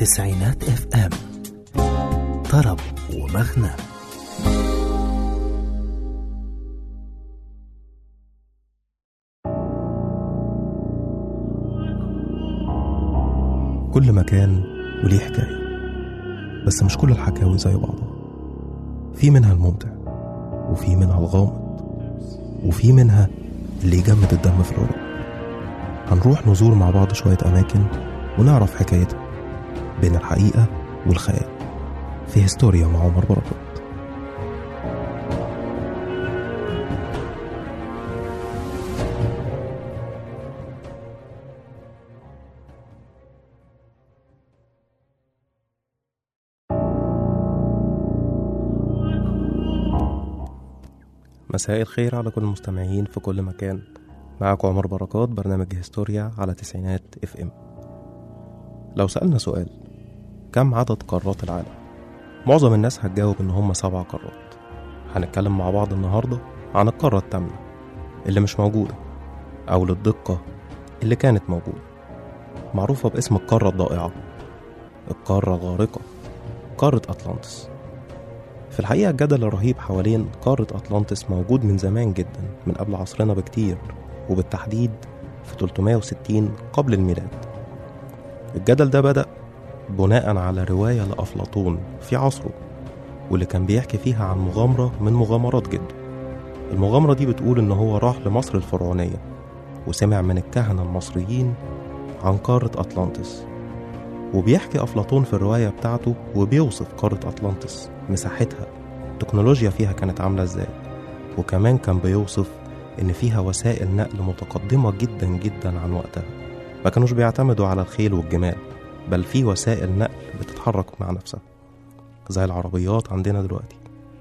تسعينات اف ام طرب ومغنى كل مكان وليه حكاية بس مش كل الحكاوي زي بعضها في منها الممتع وفي منها الغامض وفي منها اللي يجمد الدم في العروق هنروح نزور مع بعض شوية أماكن ونعرف حكايتها بين الحقيقة والخيال في هستوريا مع عمر بركات مساء الخير على كل المستمعين في كل مكان معاكم عمر بركات برنامج هستوريا على تسعينات اف ام لو سألنا سؤال كم عدد قارات العالم معظم الناس هتجاوب ان هم سبع قارات هنتكلم مع بعض النهاردة عن القارة التامنة اللي مش موجودة أو للدقة اللي كانت موجودة معروفة باسم القارة الضائعة القارة الغارقة قارة أطلانتس في الحقيقة الجدل الرهيب حوالين قارة أطلانتس موجود من زمان جدا من قبل عصرنا بكتير وبالتحديد في 360 قبل الميلاد الجدل ده بدأ بناء على رواية لأفلاطون في عصره واللي كان بيحكي فيها عن مغامرة من مغامرات جده المغامرة دي بتقول إن هو راح لمصر الفرعونية وسمع من الكهنة المصريين عن قارة أطلانتس وبيحكي أفلاطون في الرواية بتاعته وبيوصف قارة أطلانتس مساحتها التكنولوجيا فيها كانت عاملة ازاي وكمان كان بيوصف إن فيها وسائل نقل متقدمة جدا جدا عن وقتها ما كانوش بيعتمدوا على الخيل والجمال بل في وسائل نقل بتتحرك مع نفسها زي العربيات عندنا دلوقتي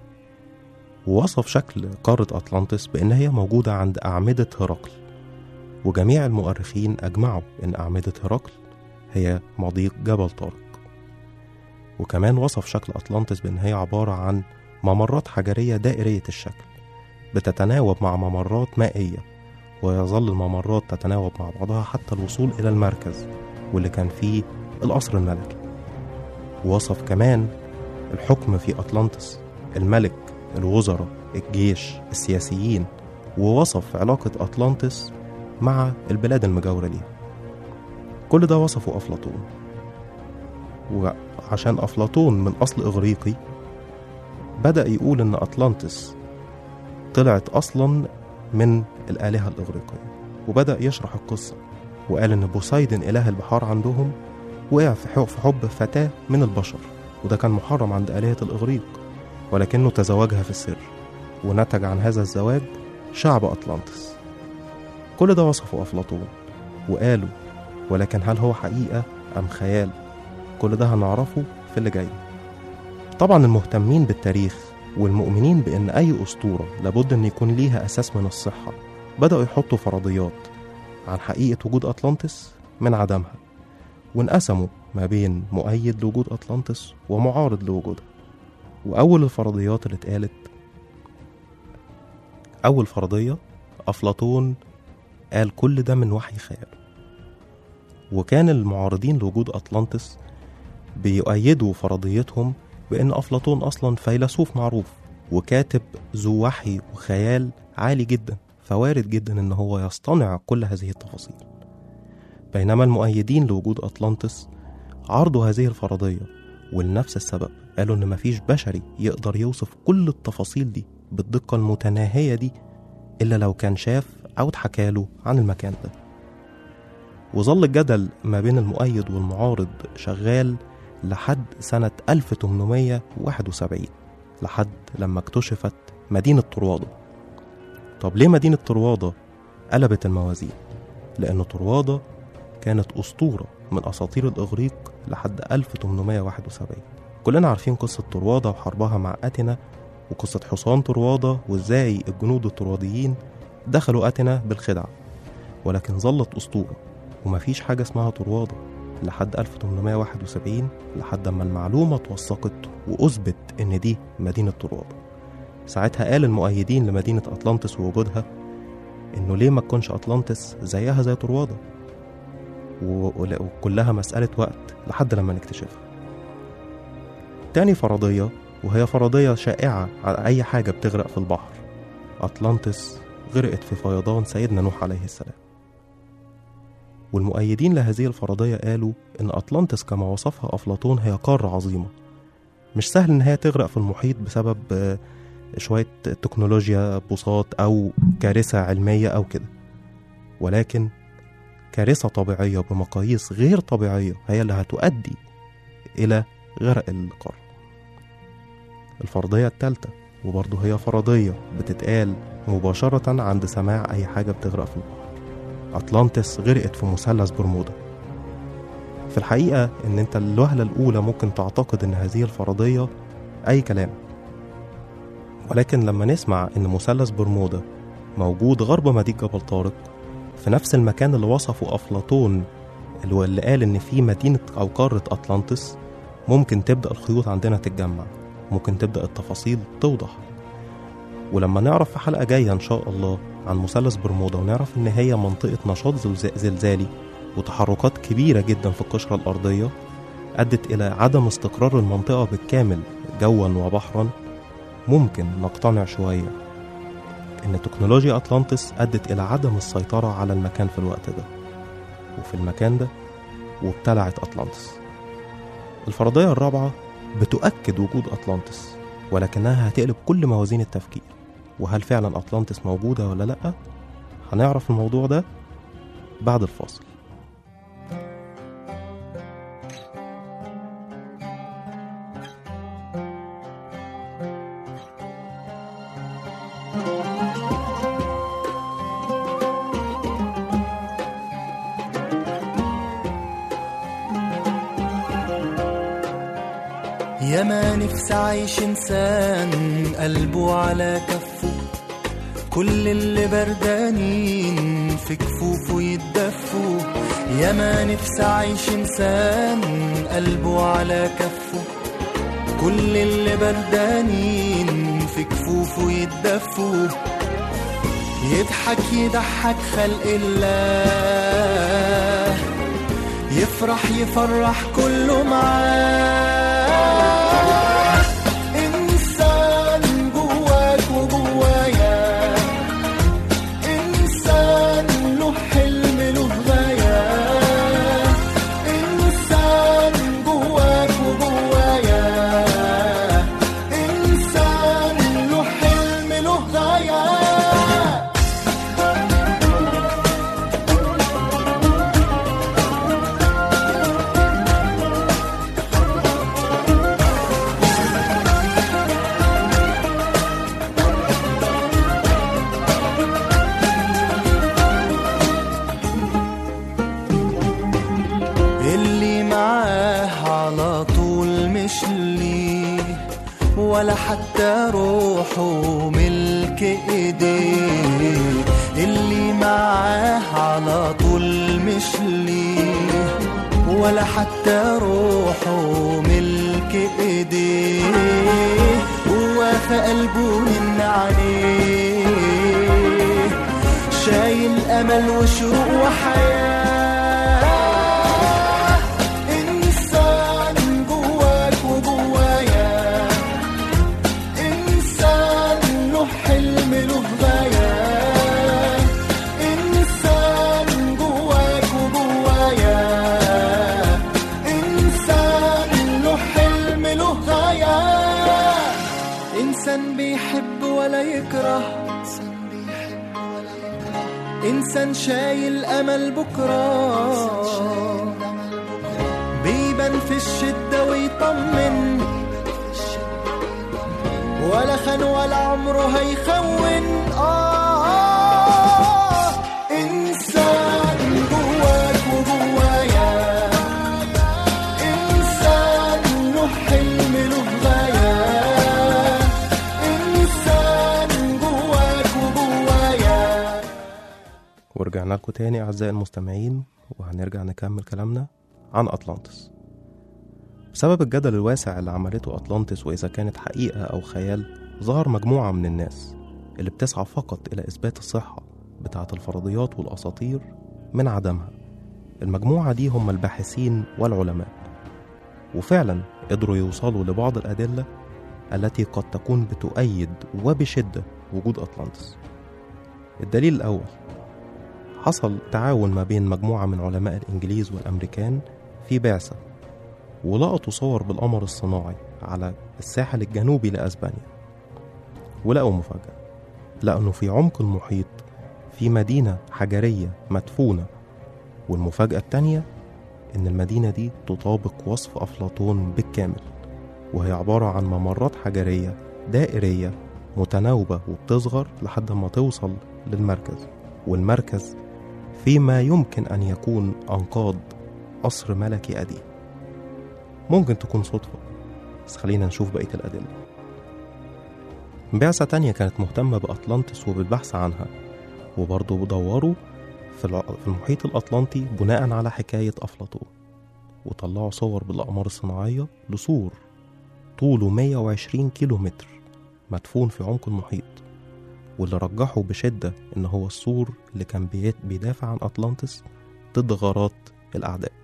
ووصف شكل قارة أطلانتس بإن هي موجودة عند أعمدة هرقل وجميع المؤرخين أجمعوا إن أعمدة هرقل هي مضيق جبل طارق وكمان وصف شكل أطلانتس بإن هي عبارة عن ممرات حجرية دائرية الشكل بتتناوب مع ممرات مائية ويظل الممرات تتناوب مع بعضها حتى الوصول إلى المركز واللي كان فيه القصر الملكي ووصف كمان الحكم في أطلانتس الملك الوزراء الجيش السياسيين ووصف علاقة أطلانتس مع البلاد المجاورة ليها كل ده وصفه أفلاطون وعشان أفلاطون من أصل إغريقي بدأ يقول إن أطلانتس طلعت أصلا من الآلهة الإغريقية وبدأ يشرح القصة وقال إن بوسايدن إله البحار عندهم وقع في حب, في حب فتاة من البشر وده كان محرم عند آلهة الإغريق ولكنه تزوجها في السر ونتج عن هذا الزواج شعب أطلانتس كل ده وصفه أفلاطون وقالوا ولكن هل هو حقيقة أم خيال كل ده هنعرفه في اللي جاي طبعا المهتمين بالتاريخ والمؤمنين بأن أي أسطورة لابد أن يكون ليها أساس من الصحة بدأوا يحطوا فرضيات عن حقيقة وجود أطلانتس من عدمها وانقسموا ما بين مؤيد لوجود أطلانتس ومعارض لوجودها وأول الفرضيات اللي اتقالت أول فرضية أفلاطون قال كل ده من وحي خياله وكان المعارضين لوجود أطلانتس بيؤيدوا فرضيتهم بأن أفلاطون أصلا فيلسوف معروف وكاتب ذو وحي وخيال عالي جدا فوارد جدا أن هو يصطنع كل هذه التفاصيل بينما المؤيدين لوجود أطلانتس عرضوا هذه الفرضية ولنفس السبب قالوا إن مفيش بشري يقدر يوصف كل التفاصيل دي بالدقة المتناهية دي إلا لو كان شاف أو اتحكاله عن المكان ده وظل الجدل ما بين المؤيد والمعارض شغال لحد سنة 1871 لحد لما اكتشفت مدينة طروادة طب ليه مدينة طروادة قلبت الموازين؟ لأن طروادة كانت أسطورة من أساطير الإغريق لحد 1871 كلنا عارفين قصة طروادة وحربها مع أتنا وقصة حصان طروادة وإزاي الجنود الطرواديين دخلوا أتنا بالخدعة ولكن ظلت أسطورة ومفيش حاجة اسمها طروادة لحد 1871 لحد ما المعلومة اتوثقت وأثبت إن دي مدينة طروادة ساعتها قال المؤيدين لمدينة أطلانتس ووجودها إنه ليه ما تكونش أطلانتس زيها زي طروادة و- ول- وكلها مسألة وقت لحد لما نكتشفها تاني فرضية وهي فرضية شائعة على أي حاجة بتغرق في البحر أطلانتس غرقت في فيضان سيدنا نوح عليه السلام والمؤيدين لهذه الفرضية قالوا إن أطلانتس كما وصفها أفلاطون هي قارة عظيمة مش سهل إن هي تغرق في المحيط بسبب آه، شوية تكنولوجيا بساط أو كارثة علمية أو كده ولكن كارثة طبيعية بمقاييس غير طبيعية هي اللي هتؤدي إلى غرق القارة الفرضية الثالثة وبرضه هي فرضية بتتقال مباشرة عند سماع أي حاجة بتغرق في البحر أطلانتس غرقت في مثلث برمودا في الحقيقة إن أنت الوهلة الأولى ممكن تعتقد إن هذه الفرضية أي كلام ولكن لما نسمع إن مثلث برمودا موجود غرب مضيق جبل طارق في نفس المكان اللي وصفه أفلاطون اللي هو اللي قال إن في مدينة أو قارة أطلانتس ممكن تبدأ الخيوط عندنا تتجمع ممكن تبدأ التفاصيل توضح ولما نعرف في حلقة جاية إن شاء الله عن مثلث برمودا ونعرف إن هي منطقة نشاط زلز- زلزالي وتحركات كبيرة جدا في القشرة الأرضية أدت إلى عدم استقرار المنطقة بالكامل جوا وبحرا ممكن نقتنع شوية إن تكنولوجيا أطلانتس أدت إلى عدم السيطرة على المكان في الوقت ده وفي المكان ده وابتلعت أطلانتس الفرضية الرابعة بتؤكد وجود أطلانتس ولكنها هتقلب كل موازين التفكير وهل فعلا أطلانتس موجودة ولا لأ هنعرف الموضوع ده بعد الفاصل يا ما نفسي عايش انسان قلبه على كفه كل اللي بردانين في كفوفه يتدفوا يا ما نفسي عايش انسان قلبه على كفه كل اللي بردانين في كفوفه يتدفوا يضحك يضحك خلق الله يفرح يفرح كله معاه إنسان جواك وجوايا إنسان له حلم له غاية إنسان جواك وجوايا إنسان له حلم له غاية اللي معاه على طول مش ليه ولا حتى روحه ملك ايديه اللي معاه على طول مش ليه ولا حتى روحه ملك ايديه هو في قلبه من عليه شايل امل وشوق وحياه انسان جواك وجوايا انسان له حلم له غايه انسان جواك وجوايا انسان له حلم له غايه انسان بيحب ولا يكره إنسان شايل أمل بكرة بيبان في الشدة ويطمن ولا خان ولا عمره هيخون آه, آه إنسان جواك وجوايا إنسان له حلم له غاية إنسان جواك وجوايا ورجعنا لكم تاني أعزائي المستمعين وهنرجع نكمل كلامنا عن أطلانتس بسبب الجدل الواسع اللي عملته أطلانتس وإذا كانت حقيقة أو خيال ظهر مجموعة من الناس اللي بتسعى فقط إلى إثبات الصحة بتاعة الفرضيات والأساطير من عدمها المجموعة دي هم الباحثين والعلماء وفعلا قدروا يوصلوا لبعض الأدلة التي قد تكون بتؤيد وبشدة وجود أطلانتس الدليل الأول حصل تعاون ما بين مجموعة من علماء الإنجليز والأمريكان في بعثة ولقطوا صور بالقمر الصناعي على الساحل الجنوبي لأسبانيا ولقوا مفاجأة لقوا إنه في عمق المحيط في مدينة حجرية مدفونة والمفاجأة التانية إن المدينة دي تطابق وصف أفلاطون بالكامل وهي عبارة عن ممرات حجرية دائرية متناوبة وبتصغر لحد ما توصل للمركز والمركز فيما يمكن أن يكون أنقاض قصر ملكي قديم ممكن تكون صدفة بس خلينا نشوف بقية الأدلة بعثة تانية كانت مهتمة بأطلانتس وبالبحث عنها وبرضه دوروا في الع- في المحيط الأطلنطي بناء على حكاية أفلاطون وطلعوا صور بالأقمار الصناعية لسور طوله 120 كيلو متر مدفون في عمق المحيط واللي رجحوا بشدة إن هو السور اللي كان بيت- بيدافع عن أطلانتس ضد غارات الأعداء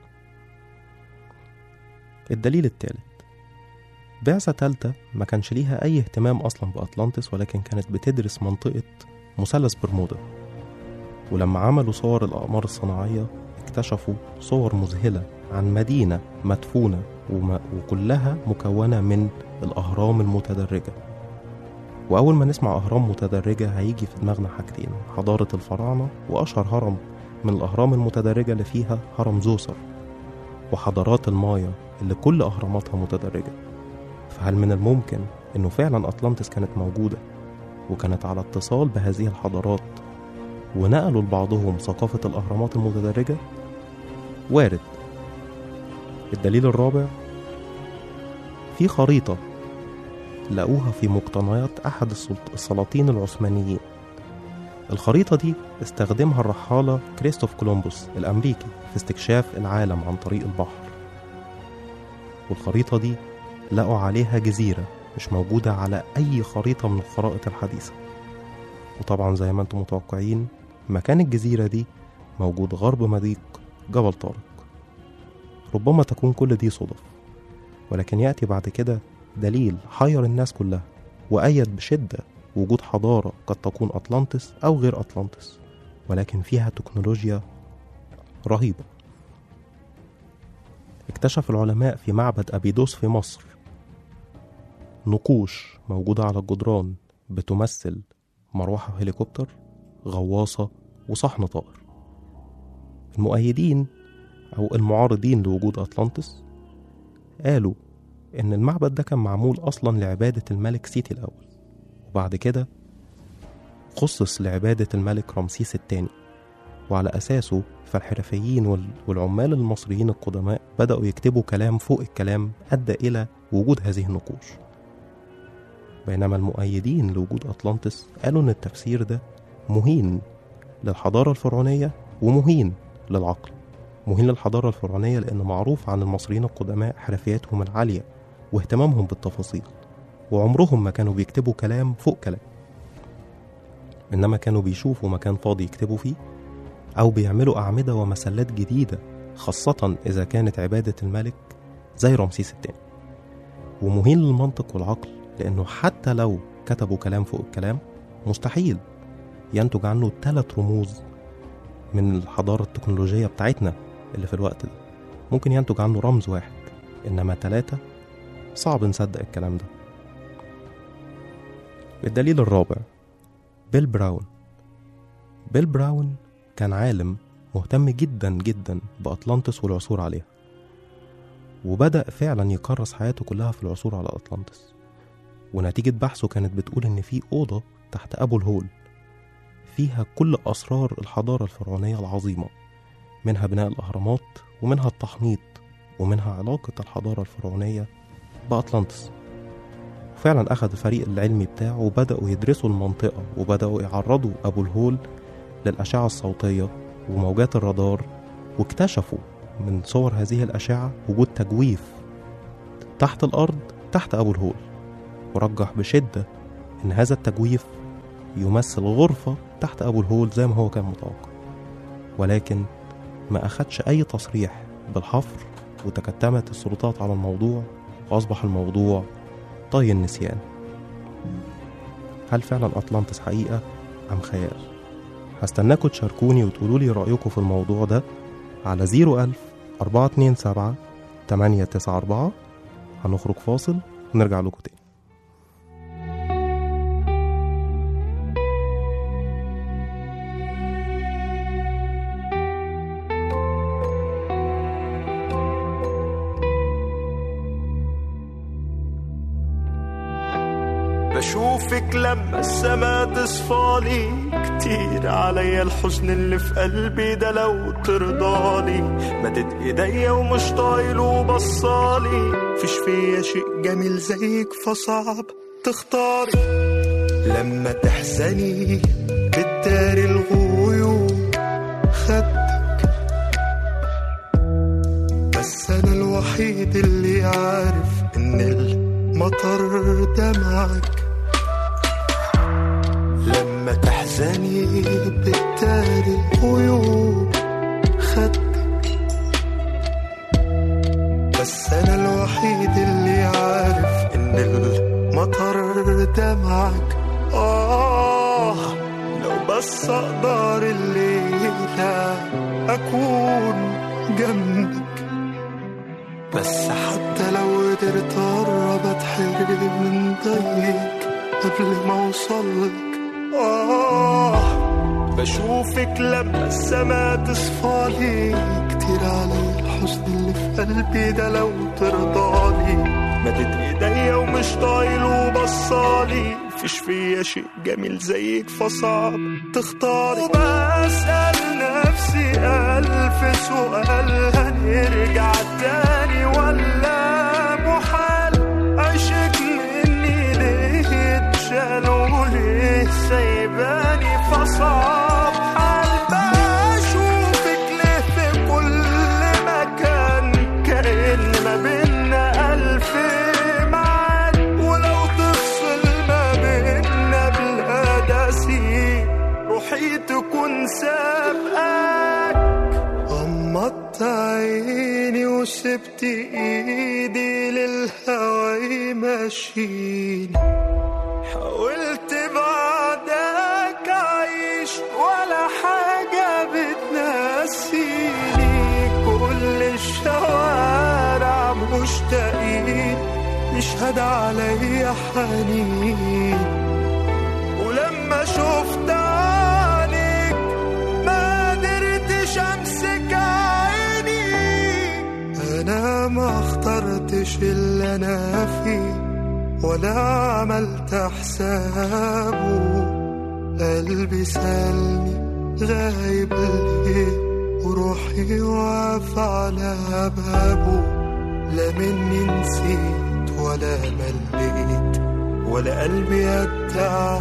الدليل الثالث بعثة تالتة ما كانش ليها أي اهتمام أصلا بأطلانتس ولكن كانت بتدرس منطقة مثلث برمودا ولما عملوا صور الأقمار الصناعية اكتشفوا صور مذهلة عن مدينة مدفونة وم- وكلها مكونة من الأهرام المتدرجة وأول ما نسمع أهرام متدرجة هيجي في دماغنا حاجتين حضارة الفراعنة وأشهر هرم من الأهرام المتدرجة اللي فيها هرم زوسر وحضارات المايا اللي كل أهراماتها متدرجة فهل من الممكن إنه فعلا أطلانتس كانت موجودة وكانت على اتصال بهذه الحضارات ونقلوا لبعضهم ثقافة الأهرامات المتدرجة؟ وارد الدليل الرابع في خريطة لقوها في مقتنيات أحد السلط- السلاطين العثمانيين الخريطة دي استخدمها الرحالة كريستوف كولومبوس الأمريكي في استكشاف العالم عن طريق البحر والخريطة دي لقوا عليها جزيرة مش موجودة على أي خريطة من الخرائط الحديثة وطبعا زي ما انتم متوقعين مكان الجزيرة دي موجود غرب مضيق جبل طارق ربما تكون كل دي صدف ولكن يأتي بعد كده دليل حير الناس كلها وأيد بشدة وجود حضارة قد تكون أطلانتس أو غير أطلانتس ولكن فيها تكنولوجيا رهيبة اكتشف العلماء في معبد أبيدوس في مصر نقوش موجودة على الجدران بتمثل مروحة هليكوبتر غواصة وصحن طائر المؤيدين أو المعارضين لوجود أطلانتس قالوا إن المعبد ده كان معمول أصلا لعبادة الملك سيتي الأول وبعد كده خصص لعبادة الملك رمسيس الثاني وعلى أساسه فالحرفيين وال- والعمال المصريين القدماء بدأوا يكتبوا كلام فوق الكلام أدى إلى وجود هذه النقوش بينما المؤيدين لوجود أطلانتس قالوا إن التفسير ده مهين للحضارة الفرعونية ومهين للعقل مهين للحضارة الفرعونية لأن معروف عن المصريين القدماء حرفيتهم العالية واهتمامهم بالتفاصيل وعمرهم ما كانوا بيكتبوا كلام فوق كلام إنما كانوا بيشوفوا مكان فاضي يكتبوا فيه أو بيعملوا أعمدة ومسلات جديدة خاصة إذا كانت عبادة الملك زي رمسيس الثاني ومهين للمنطق والعقل لأنه حتى لو كتبوا كلام فوق الكلام مستحيل ينتج عنه ثلاث رموز من الحضارة التكنولوجية بتاعتنا اللي في الوقت ده ممكن ينتج عنه رمز واحد إنما ثلاثة صعب نصدق الكلام ده الدليل الرابع بيل براون بيل براون كان عالم مهتم جدا جدا بأطلانتس والعثور عليها وبدأ فعلا يكرس حياته كلها في العثور على أطلانتس ونتيجة بحثه كانت بتقول إن في أوضة تحت أبو الهول فيها كل أسرار الحضارة الفرعونية العظيمة منها بناء الأهرامات ومنها التحنيط ومنها علاقة الحضارة الفرعونية بأطلانتس فعلا أخذ الفريق العلمي بتاعه وبدأوا يدرسوا المنطقة وبدأوا يعرضوا أبو الهول للأشعة الصوتية وموجات الرادار واكتشفوا من صور هذه الأشعة وجود تجويف تحت الأرض تحت أبو الهول ورجح بشدة إن هذا التجويف يمثل غرفة تحت أبو الهول زي ما هو كان متوقع ولكن ما أخدش أي تصريح بالحفر وتكتمت السلطات على الموضوع وأصبح الموضوع طي النسيان هل فعلا أطلانتس حقيقة أم خيال؟ هستناكوا تشاركوني وتقولوا لي رأيكم في الموضوع ده على 01000 427 894 هنخرج فاصل ونرجع لكم تاني بشوفك لما السما تصفالي كتير عليا الحزن اللي في قلبي ده لو ترضالي مدت ايديا ومش طايل وبصالي فيش فيا شيء جميل زيك فصعب تختاري لما تحزني بتداري الغيوم خدك بس انا الوحيد اللي عارف ان المطر دمعك لما تحزني بتداري الغيوم خدك بس انا الوحيد اللي عارف ان المطر دمعك آه لو بس أقدر الليلة أكون جنبك بس حتى لو قدرت أقرب أتحرم من ضيق قبل ما أوصلك آه بشوفك لما السما تصفالي كتير علي الحزن اللي في قلبي ده لو ترضالي مدت ايديا ومش طايل وبصالي فيش فيا شيء جميل زيك فصعب تختاري وبسأل نفسي ألف سؤال هنرجع تاني ولا محال عشق مني ليه اتشال وليه سايباني فصعب حال بشوفك ليه في كل مكان كأن ما بينا ألف ميعاد ولو تفصل ما بينا بالهداسي روحي تكون سابقاك غمضت عيني وسبت ايدي للهوى يمشيني حاولت بعدك أعيش ولا حاجة بتنسيني كل الشوارع مشتاقين يشهد عليا حنين ولما شفت عليك ما قدرتش امسك عيني انا ما اخترتش اللي انا فيه ولا عملت حسابه قلبي سألني غايب ليه وروحي واقف على بابه لا مني نسيت ولا مليت ولا قلبي قد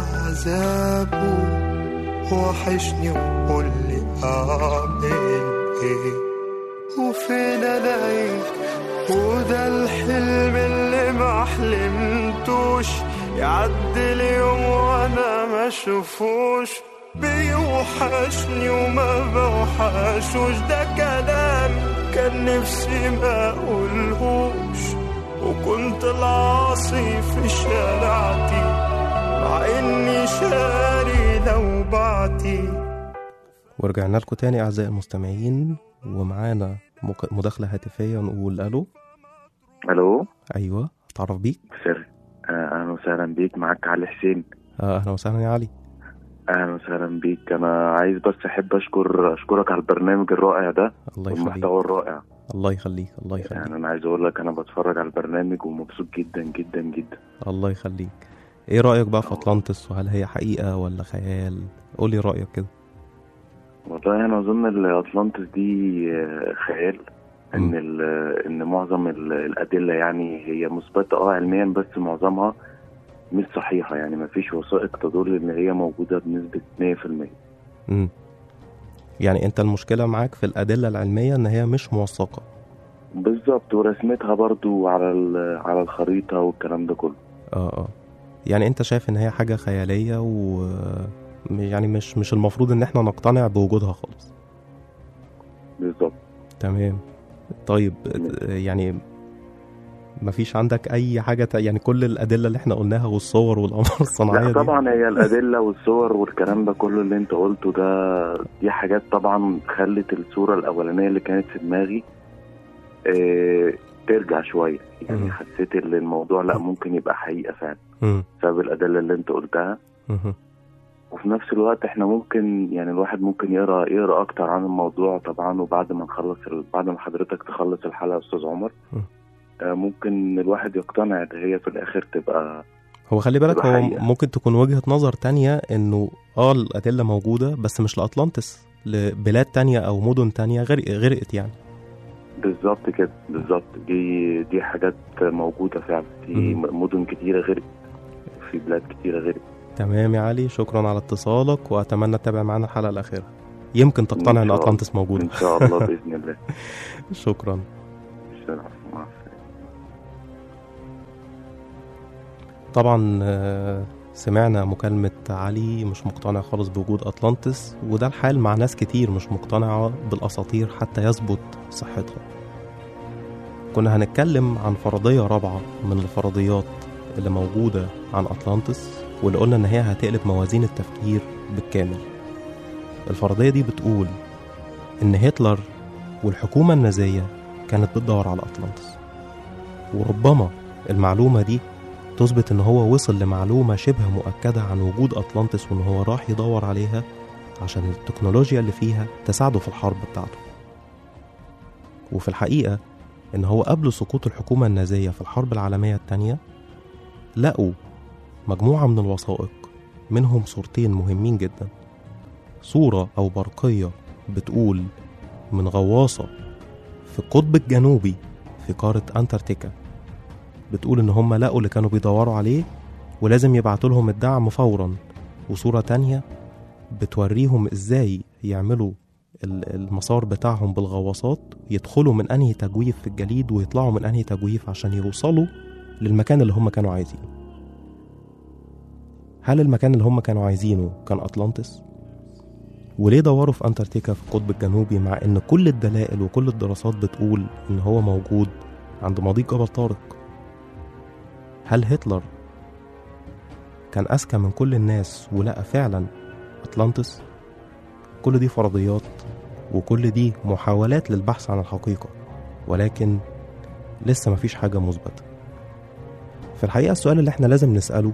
عذابه وحشني وقول لي اعمل ايه وفين الاقيك وده الحلم اللي ما حلمتوش يعدي اليوم وانا ما اشوفوش بيوحشني وما بوحشوش ده كلام كان نفسي ما اقولهوش وكنت العاصي في شارعتي مع اني شاري لو بعتي ورجعنا لكم تاني أعزائي المستمعين ومعانا مك- مداخلة هاتفية نقول ألو الو أيوة أتعرف بيك سر آه، اهلا وسهلا بيك معاك علي حسين آه، أهلا وسهلا يا علي اهلا وسهلا بيك انا عايز بس احب اشكر اشكرك على البرنامج الرائع ده الله يخليك والمحتوى الرائع الله يخليك الله يخليك يعني انا عايز اقول لك انا بتفرج على البرنامج ومبسوط جدا جدا جدا الله يخليك ايه رأيك بقى في أطلانتس وهل هي حقيقة ولا خيال قولي رأيك كده والله انا اظن الاطلانتس دي آه، خيال ان مم. ال- ان معظم ال- الادله يعني هي مثبته اه علميا بس معظمها مش صحيحه يعني ما فيش وثائق تدل ان هي موجوده بنسبه 100% مم. يعني انت المشكلة معاك في الأدلة العلمية ان هي مش موثقة بالظبط ورسمتها برضو على ال- على الخريطه والكلام ده كله اه اه يعني انت شايف ان هي حاجة خيالية و يعني مش مش المفروض ان احنا نقتنع بوجودها خالص بالظبط تمام طيب آه، يعني مفيش عندك اي حاجه ت- يعني كل الادله اللي احنا قلناها والصور والقمر الصناعيه لا دي طبعا هي الادله والصور والكلام ده كله اللي انت قلته ده دي حاجات طبعا خلت الصوره الاولانيه اللي كانت في دماغي اه ترجع شويه يعني مم. حسيت ان الموضوع لا ممكن يبقى حقيقه فعلا مم. بسبب الادله اللي انت قلتها مهم. وفي نفس الوقت احنا ممكن يعني الواحد ممكن يقرا يقرا اكتر عن الموضوع طبعا وبعد ما نخلص ال- بعد ما حضرتك تخلص الحلقه يا استاذ عمر مم. آه، ممكن الواحد يقتنع ان هي في الاخر تبقى هو خلي بالك تبقى هو حقيقة. ممكن تكون وجهة نظر تانية انه اه الادلة موجودة بس مش لأطلانتس لبلاد تانية او مدن تانية غرق غرقت يعني بالظبط كده بالظبط دي دي حاجات موجوده فعلا في مم. مدن كتيره غير في بلاد كتيره غير تمام يا علي شكرا على اتصالك واتمنى تتابع معانا الحلقة الأخيرة يمكن تقتنع إن ان شاء الله. اطلانتس موجودة ان شاء الله باذن الله شكرا السلام مع السلامه طبعا آه، سمعنا مكالمة علي مش مقتنع خالص بوجود أطلانتس وده الحال مع ناس كتير مش مقتنعة بالأساطير حتى يثبت صحتها كنا هنتكلم عن فرضية رابعة من الفرضيات اللي موجودة عن أطلانتس واللي قلنا إن هي هتقلب موازين التفكير بالكامل الفرضية دي بتقول إن هتلر والحكومة النازية كانت بتدور على أطلانتس وربما المعلومة دي تثبت ان هو وصل لمعلومة شبه مؤكدة عن وجود أطلانتس وان هو راح يدور عليها عشان التكنولوجيا اللي فيها تساعده في الحرب بتاعته وفي الحقيقة ان هو قبل سقوط الحكومة النازية في الحرب العالمية التانية لقوا مجموعة من الوثائق منهم صورتين مهمين جدا صورة أو برقية بتقول من غواصة في القطب الجنوبي في قارة أنتاركتيكا بتقول ان هم لقوا اللي كانوا بيدوروا عليه ولازم يبعتوا لهم الدعم فورا وصورة تانية بتوريهم ازاي يعملوا ال- المسار بتاعهم بالغواصات يدخلوا من انهي تجويف في الجليد ويطلعوا من انهي تجويف عشان يوصلوا للمكان اللي هم كانوا عايزينه هل المكان اللي هم كانوا عايزينه كان أطلانتس؟ وليه دوروا في أنتاركتيكا في القطب الجنوبي مع إن كل الدلائل وكل الدراسات بتقول إن هو موجود عند مضيق جبل طارق؟ هل هتلر كان أذكى من كل الناس ولقى فعلا أطلانتس؟ كل دي فرضيات وكل دي محاولات للبحث عن الحقيقة ولكن لسه مفيش حاجة مثبتة في الحقيقة السؤال اللي احنا لازم نسأله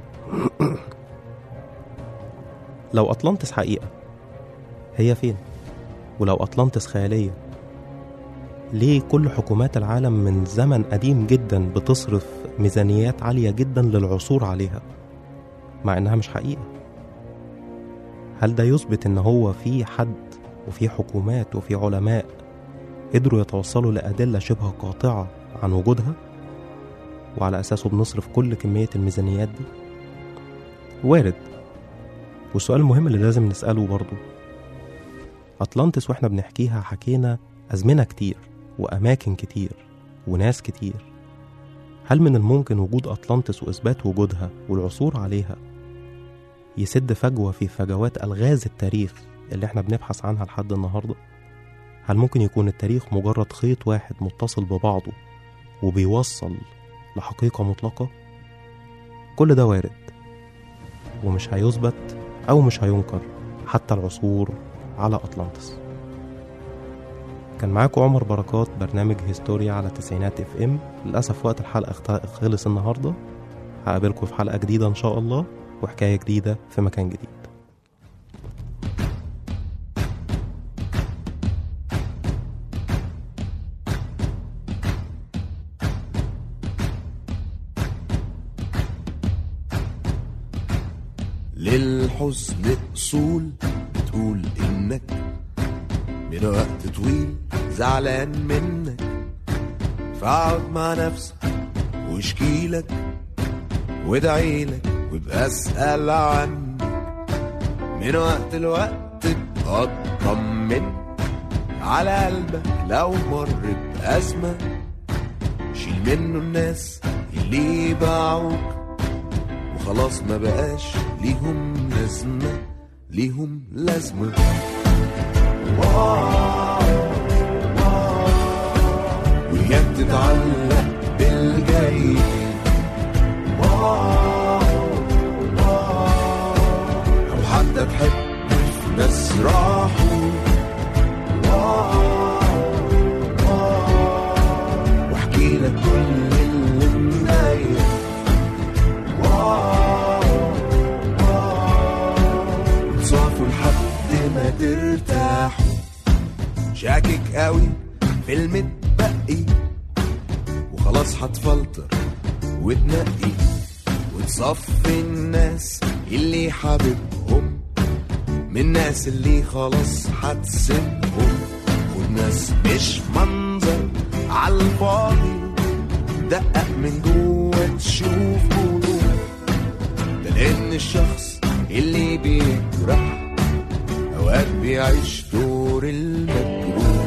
لو أطلانتس حقيقة هي فين؟ ولو أطلانتس خيالية ليه كل حكومات العالم من زمن قديم جدا بتصرف ميزانيات عالية جدا للعثور عليها مع إنها مش حقيقة هل ده يثبت إن هو في حد وفي حكومات وفي علماء قدروا يتوصلوا لأدلة شبه قاطعة عن وجودها وعلى أساسه بنصرف كل كمية الميزانيات دي وارد والسؤال المهم اللي لازم نسأله برضو أطلانتس وإحنا بنحكيها حكينا أزمنة كتير وأماكن كتير وناس كتير هل من الممكن وجود أطلانتس وإثبات وجودها والعثور عليها يسد فجوة في فجوات ألغاز التاريخ اللي احنا بنبحث عنها لحد النهاردة؟ هل ممكن يكون التاريخ مجرد خيط واحد متصل ببعضه وبيوصل لحقيقة مطلقة؟ كل ده وارد ومش هيثبت أو مش هينكر حتى العثور على أطلانتس كان معاكم عمر بركات برنامج هيستوريا على تسعينات اف ام للأسف وقت الحلقة اخت- خلص النهاردة هقابلكم في حلقة جديدة إن شاء الله وحكاية جديدة في مكان جديد للحزن أصول بتقول إنك من وقت طويل زعلان منك فاقعد مع نفسك واشكيلك وادعيلك وابقى اسأل عنك من وقت لوقت ابقى اطمن على قلبك لو مر بأزمة شيل منه الناس اللي باعوك وخلاص ما بقاش ليهم لازمة ليهم لازمة في المتبقي وخلاص هتفلتر وتنقي وتصفي الناس اللي حاببهم من الناس اللي خلاص هتسيبهم والناس مش منظر عالفاضي دقق من جوه تشوف وضوح ده لان الشخص اللي بيجرح اوقات بيعيش دور المجروح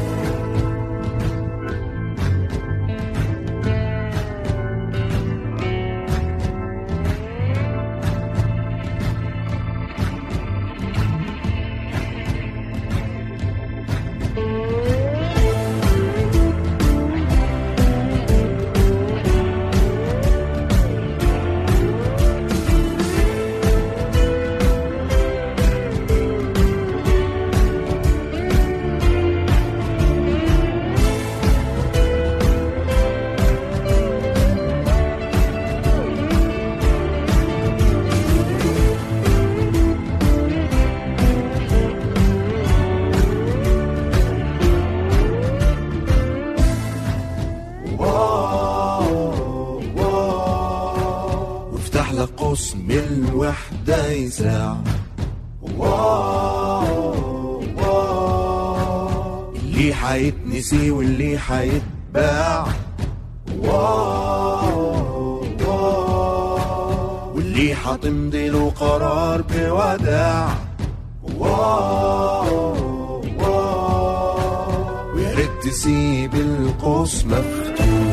وافتح لك قوس من الوحدة يساع اللي حيتنسي واللي حيتباع واللي حتمضي له قرار بوداع ويا ريت تسيب القوس مفتوح